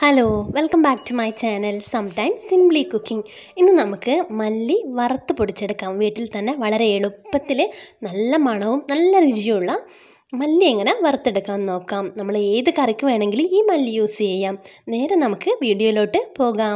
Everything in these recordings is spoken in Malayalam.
hello welcome back to my channel sometimes simply cooking ഇന്ന് നമുക്ക് മല്ലി വറുത്ത് പൊടിച്ചെടുക്കാം വീട്ടിൽ തന്നെ വളരെ എളുപ്പത്തിൽ നല്ല മണവും നല്ല രുചിയുള്ള മല്ലി എങ്ങനെ വറുത്തെടുക്കാൻ നോക്കാം നമ്മൾ ഏത് കറിക്ക് വേണമെങ്കിലും ഈ മല്ലി യൂസ് ചെയ്യാം നേരെ നമുക്ക് വീഡിയോയിലോട്ട് പോകാം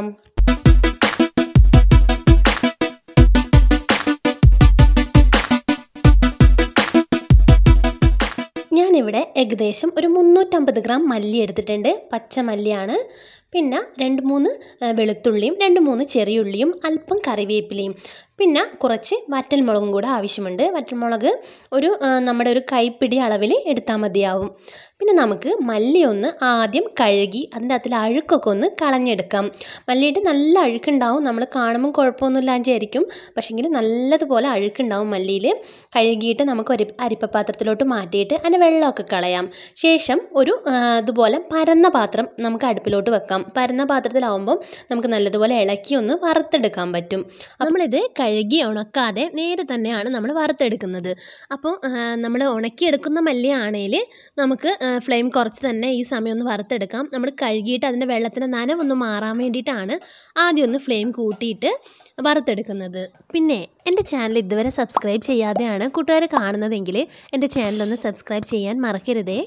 ഞാനിവിടെ ഏകദേശം ഒരു മുന്നൂറ്റമ്പത് ഗ്രാം മല്ലി എടുത്തിട്ടുണ്ട് പച്ച മല്ലിയാണ് പിന്നെ രണ്ട് മൂന്ന് വെളുത്തുള്ളിയും രണ്ട് മൂന്ന് ചെറിയുള്ളിയും അല്പം കറിവേപ്പിലയും പിന്നെ കുറച്ച് വറ്റൽമുളകും കൂടെ ആവശ്യമുണ്ട് വറ്റൽമുളക് ഒരു നമ്മുടെ ഒരു കൈപ്പിടി അളവിൽ എടുത്താൽ മതിയാവും പിന്നെ നമുക്ക് മല്ലി ഒന്ന് ആദ്യം കഴുകി അതിൻ്റെ അകത്തിൽ അഴുക്കൊക്കെ ഒന്ന് കളഞ്ഞെടുക്കാം മല്ലിയുടെ നല്ല അഴുക്കുണ്ടാവും നമ്മൾ കാണുമ്പോൾ കുഴപ്പമൊന്നുമില്ലാഞ്ചായിരിക്കും പക്ഷേങ്കിൽ നല്ലതുപോലെ അഴുക്കുണ്ടാവും മല്ലിയിൽ കഴുകിയിട്ട് നമുക്ക് ഒരു അരിപ്പപാത്രത്തിലോട്ട് മാറ്റിയിട്ട് അതിൻ്റെ വെള്ളമൊക്കെ കളയാം ശേഷം ഒരു ഇതുപോലെ പരന്ന പാത്രം നമുക്ക് അടുപ്പിലോട്ട് വെക്കാം പരന്ന പാത്രത്തിലാവുമ്പോൾ നമുക്ക് നല്ലതുപോലെ ഇളക്കി ഒന്ന് വറുത്തെടുക്കാൻ പറ്റും നമ്മളിത് കഴുകി ഉണക്കാതെ നേരെ തന്നെയാണ് നമ്മൾ വറുത്തെടുക്കുന്നത് അപ്പോൾ നമ്മൾ ഉണക്കിയെടുക്കുന്ന മല്ലിയാണെങ്കിൽ നമുക്ക് ഫ്ലെയിം കുറച്ച് തന്നെ ഈ സമയം ഒന്ന് വറുത്തെടുക്കാം നമ്മൾ കഴുകിയിട്ട് അതിൻ്റെ വെള്ളത്തിൻ്റെ നനവൊന്ന് മാറാൻ വേണ്ടിയിട്ടാണ് ആദ്യം ഒന്ന് ഫ്ലെയിം കൂട്ടിയിട്ട് വറുത്തെടുക്കുന്നത് പിന്നെ എൻ്റെ ചാനൽ ഇതുവരെ സബ്സ്ക്രൈബ് ചെയ്യാതെയാണ് കൂട്ടുകാർ കാണുന്നതെങ്കിൽ എൻ്റെ ചാനലൊന്ന് സബ്സ്ക്രൈബ് ചെയ്യാൻ മറക്കരുതേ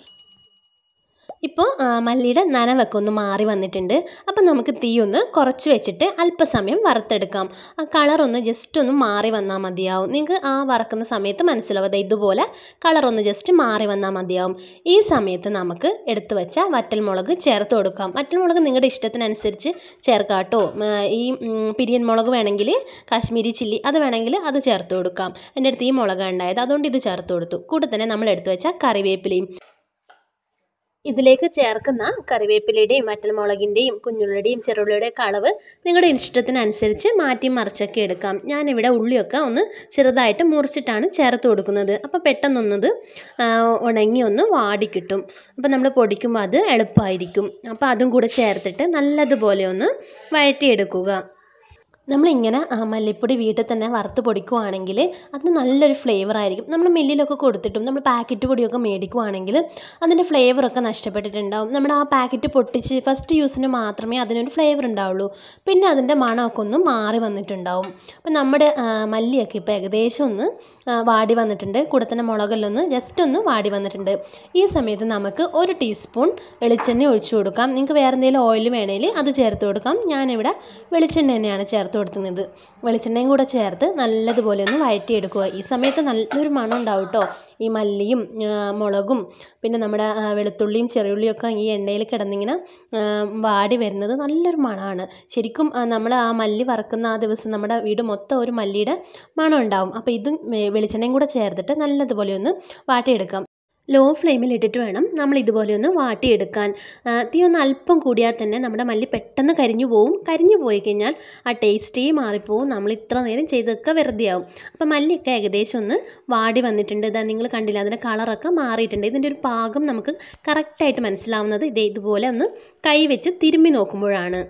ഇപ്പോൾ മല്ലിയുടെ നനവൊക്കെ ഒന്ന് മാറി വന്നിട്ടുണ്ട് അപ്പം നമുക്ക് തീ ഒന്ന് കുറച്ച് വെച്ചിട്ട് അല്പസമയം വറുത്തെടുക്കാം ആ കളറൊന്ന് ജസ്റ്റ് ഒന്ന് മാറി വന്നാൽ മതിയാവും നിങ്ങൾക്ക് ആ വറക്കുന്ന സമയത്ത് മനസ്സിലാവും ഇതുപോലെ കളറൊന്ന് ജസ്റ്റ് മാറി വന്നാൽ മതിയാവും ഈ സമയത്ത് നമുക്ക് എടുത്തു വെച്ച വറ്റൽമുളക് ചേർത്ത് കൊടുക്കാം വറ്റൽമുളക് നിങ്ങളുടെ ഇഷ്ടത്തിനനുസരിച്ച് ചേർക്കാട്ടോ ഈ പിരിയൻ മുളക് വേണമെങ്കിൽ കാശ്മീരി ചില്ലി അത് വേണമെങ്കിൽ അത് ചേർത്ത് കൊടുക്കാം എൻ്റെ അടുത്ത് ഈ മുളക് ഉണ്ടായത് അതുകൊണ്ട് ഇത് ചേർത്ത് കൊടുത്തു കൂടെ തന്നെ നമ്മൾ എടുത്തു വെച്ച കറിവേപ്പിലയും ഇതിലേക്ക് ചേർക്കുന്ന കറിവേപ്പിലയുടെയും വറ്റൽമുളകിൻ്റെയും കുഞ്ഞുള്ളിയുടെയും ചെറുള്ളിയുടെയും ഒക്കെ അളവ് നിങ്ങളുടെ ഇഷ്ടത്തിനനുസരിച്ച് മാറ്റി മറിച്ചൊക്കെ എടുക്കാം ഞാനിവിടെ ഉള്ളിയൊക്കെ ഒന്ന് ചെറുതായിട്ട് മുറിച്ചിട്ടാണ് ചേർത്ത് കൊടുക്കുന്നത് അപ്പോൾ പെട്ടെന്നൊന്നത് ഉണങ്ങി ഒന്ന് വാടി കിട്ടും അപ്പോൾ നമ്മൾ പൊടിക്കുമ്പോൾ അത് എളുപ്പമായിരിക്കും അപ്പോൾ അതും കൂടെ ചേർത്തിട്ട് നല്ലതുപോലെ ഒന്ന് വഴറ്റിയെടുക്കുക നമ്മളിങ്ങനെ മല്ലിപ്പൊടി വീട്ടിൽ തന്നെ വറുത്ത് പൊടിക്കുവാണെങ്കിൽ അതിന് നല്ലൊരു ഫ്ലേവർ ആയിരിക്കും നമ്മൾ മില്ലിലൊക്കെ കൊടുത്തിട്ടും നമ്മൾ പാക്കറ്റ് പൊടിയൊക്കെ മേടിക്കുവാണെങ്കിൽ അതിൻ്റെ ഫ്ലേവറൊക്കെ നഷ്ടപ്പെട്ടിട്ടുണ്ടാവും നമ്മുടെ ആ പാക്കറ്റ് പൊട്ടിച്ച് ഫസ്റ്റ് യൂസിന് മാത്രമേ അതിനൊരു ഫ്ലേവർ ഉണ്ടാവുള്ളൂ പിന്നെ അതിൻ്റെ മണമൊക്കെ ഒന്ന് മാറി വന്നിട്ടുണ്ടാവും അപ്പം നമ്മുടെ മല്ലിയൊക്കെ ഇപ്പോൾ ഏകദേശം ഒന്ന് വാടി വന്നിട്ടുണ്ട് കൂടെ തന്നെ മുളകെല്ലാം ഒന്ന് ജസ്റ്റ് ഒന്ന് വാടി വന്നിട്ടുണ്ട് ഈ സമയത്ത് നമുക്ക് ഒരു ടീസ്പൂൺ വെളിച്ചെണ്ണ ഒഴിച്ചു കൊടുക്കാം നിങ്ങൾക്ക് വേറെ എന്തെങ്കിലും ഓയിൽ വേണമെങ്കിൽ അത് ചേർത്ത് കൊടുക്കാം ഞാനിവിടെ വെളിച്ചെണ്ണ തന്നെയാണ് ചേർത്ത് കൊടുക്കുന്നത് വെളിച്ചെണ്ണയും കൂടെ ചേർത്ത് നല്ലതുപോലെ ഒന്ന് വഴറ്റിയെടുക്കുക ഈ സമയത്ത് നല്ലൊരു മണം ഉണ്ടാവും കേട്ടോ ഈ മല്ലിയും മുളകും പിന്നെ നമ്മുടെ വെളുത്തുള്ളിയും ചെറിയുള്ളിയും ഒക്കെ ഈ എണ്ണയിൽ കിടന്നിങ്ങനെ വാടി വരുന്നത് നല്ലൊരു മണമാണ് ശരിക്കും നമ്മൾ ആ മല്ലി വറക്കുന്ന ആ ദിവസം നമ്മുടെ വീട് മൊത്തം ഒരു മല്ലിയുടെ മണം ഉണ്ടാവും അപ്പോൾ ഇത് വെളിച്ചെണ്ണയും കൂടെ ചേർത്തിട്ട് നല്ലതുപോലെ ഒന്ന് വാട്ടിയെടുക്കാം ലോ ഫ്ലെയിമിൽ ഇട്ടിട്ട് വേണം നമ്മൾ ഇതുപോലെ ഒന്ന് വാട്ടിയെടുക്കാൻ തീ ഒന്ന് അല്പം കൂടിയാൽ തന്നെ നമ്മുടെ മല്ലി പെട്ടെന്ന് കരിഞ്ഞു പോവും കരിഞ്ഞു പോയി കഴിഞ്ഞാൽ ആ ടേസ്റ്റേ മാറിപ്പോവും നമ്മൾ ഇത്ര നേരം ചെയ്തൊക്കെ വെറുതെ ആവും അപ്പോൾ മല്ലിയൊക്കെ ഏകദേശം ഒന്ന് വാടി വന്നിട്ടുണ്ട് ഇതാ നിങ്ങൾ കണ്ടില്ല അതിൻ്റെ കളറൊക്കെ മാറിയിട്ടുണ്ട് ഇതിൻ്റെ ഒരു പാകം നമുക്ക് കറക്റ്റായിട്ട് മനസ്സിലാവുന്നത് ഇതേ ഇതുപോലെ ഒന്ന് കൈ വെച്ച് തിരുമ്മി നോക്കുമ്പോഴാണ്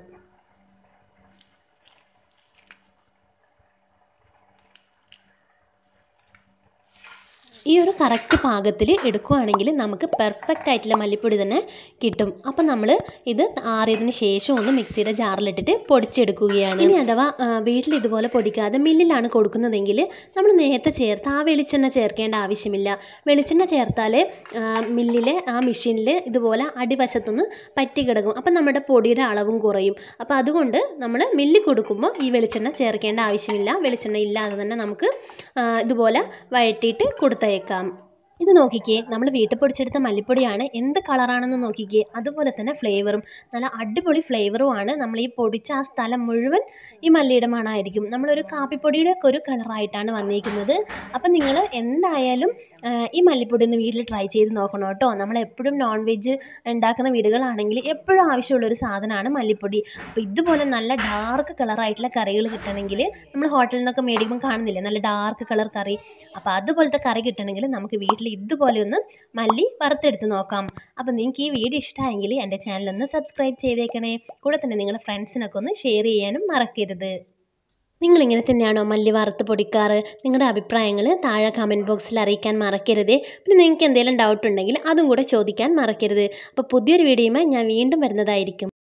ഈ ഒരു കറക്റ്റ് പാകത്തിൽ എടുക്കുകയാണെങ്കിൽ നമുക്ക് പെർഫെക്റ്റ് ആയിട്ടുള്ള മല്ലിപ്പൊടി തന്നെ കിട്ടും അപ്പം നമ്മൾ ഇത് ആറിയതിന് ശേഷം ഒന്ന് മിക്സിയുടെ ജാറിലിട്ടിട്ട് പൊടിച്ചെടുക്കുകയാണ് ഇനി അഥവാ വീട്ടിൽ ഇതുപോലെ പൊടിക്കാതെ മില്ലിലാണ് കൊടുക്കുന്നതെങ്കിൽ നമ്മൾ നേരത്തെ ചേർത്ത് ആ വെളിച്ചെണ്ണ ചേർക്കേണ്ട ആവശ്യമില്ല വെളിച്ചെണ്ണ ചേർത്താൽ മില്ലിലെ ആ മെഷീനിൽ ഇതുപോലെ അടിവശത്തൊന്ന് പറ്റി കിടക്കും അപ്പം നമ്മുടെ പൊടിയുടെ അളവും കുറയും അപ്പോൾ അതുകൊണ്ട് നമ്മൾ മില്ലിൽ കൊടുക്കുമ്പോൾ ഈ വെളിച്ചെണ്ണ ചേർക്കേണ്ട ആവശ്യമില്ല വെളിച്ചെണ്ണ ഇല്ലാതെ തന്നെ നമുക്ക് ഇതുപോലെ വഴറ്റിയിട്ട് കൊടുത്തയക്കാം ഇത് നോക്കിക്കേ നമ്മൾ വീട്ടിൽ പൊടിച്ചെടുത്ത മല്ലിപ്പൊടിയാണ് എന്ത് കളറാണെന്ന് നോക്കിക്കേ അതുപോലെ തന്നെ ഫ്ലേവറും നല്ല അടിപൊളി ഫ്ലേവറുമാണ് നമ്മൾ ഈ പൊടിച്ച ആ സ്ഥലം മുഴുവൻ ഈ മല്ലിയുടെ മണമായിരിക്കും നമ്മളൊരു കാപ്പിപ്പൊടിയുടെ ഒക്കെ ഒരു കളറായിട്ടാണ് വന്നിരിക്കുന്നത് അപ്പം നിങ്ങൾ എന്തായാലും ഈ മല്ലിപ്പൊടി ഒന്ന് വീട്ടിൽ ട്രൈ ചെയ്ത് നോക്കണം കേട്ടോ നമ്മൾ എപ്പോഴും നോൺ വെജ് ഉണ്ടാക്കുന്ന വീടുകളാണെങ്കിൽ എപ്പോഴും ആവശ്യമുള്ളൊരു സാധനമാണ് മല്ലിപ്പൊടി അപ്പോൾ ഇതുപോലെ നല്ല ഡാർക്ക് കളറായിട്ടുള്ള കറികൾ കിട്ടണമെങ്കിൽ നമ്മൾ ഹോട്ടലിൽ നിന്നൊക്കെ മേടിക്കുമ്പോൾ കാണുന്നില്ലേ നല്ല ഡാർക്ക് കളർ കറി അപ്പോൾ അതുപോലത്തെ കറി കിട്ടണമെങ്കിൽ നമുക്ക് വീട്ടിൽ ഇതുപോലെ ഒന്ന് മല്ലി വറുത്തെടുത്ത് നോക്കാം അപ്പോൾ നിങ്ങൾക്ക് ഈ വീഡിയോ ഇഷ്ടമായെങ്കിൽ എൻ്റെ ചാനലൊന്ന് സബ്സ്ക്രൈബ് ചെയ്തേക്കണേ കൂടെ തന്നെ നിങ്ങളുടെ ഫ്രണ്ട്സിനൊക്കെ ഒന്ന് ഷെയർ ചെയ്യാനും മറക്കരുത് നിങ്ങളിങ്ങനെ തന്നെയാണോ മല്ലി വറുത്ത് പൊടിക്കാറ് നിങ്ങളുടെ അഭിപ്രായങ്ങൾ താഴെ കമൻറ്റ് ബോക്സിൽ അറിയിക്കാൻ മറക്കരുത് പിന്നെ നിങ്ങൾക്ക് എന്തെങ്കിലും ഡൗട്ട് ഉണ്ടെങ്കിൽ അതും കൂടെ ചോദിക്കാൻ മറക്കരുത് അപ്പോൾ പുതിയൊരു വീഡിയോയുമായി ഞാൻ വീണ്ടും വരുന്നതായിരിക്കും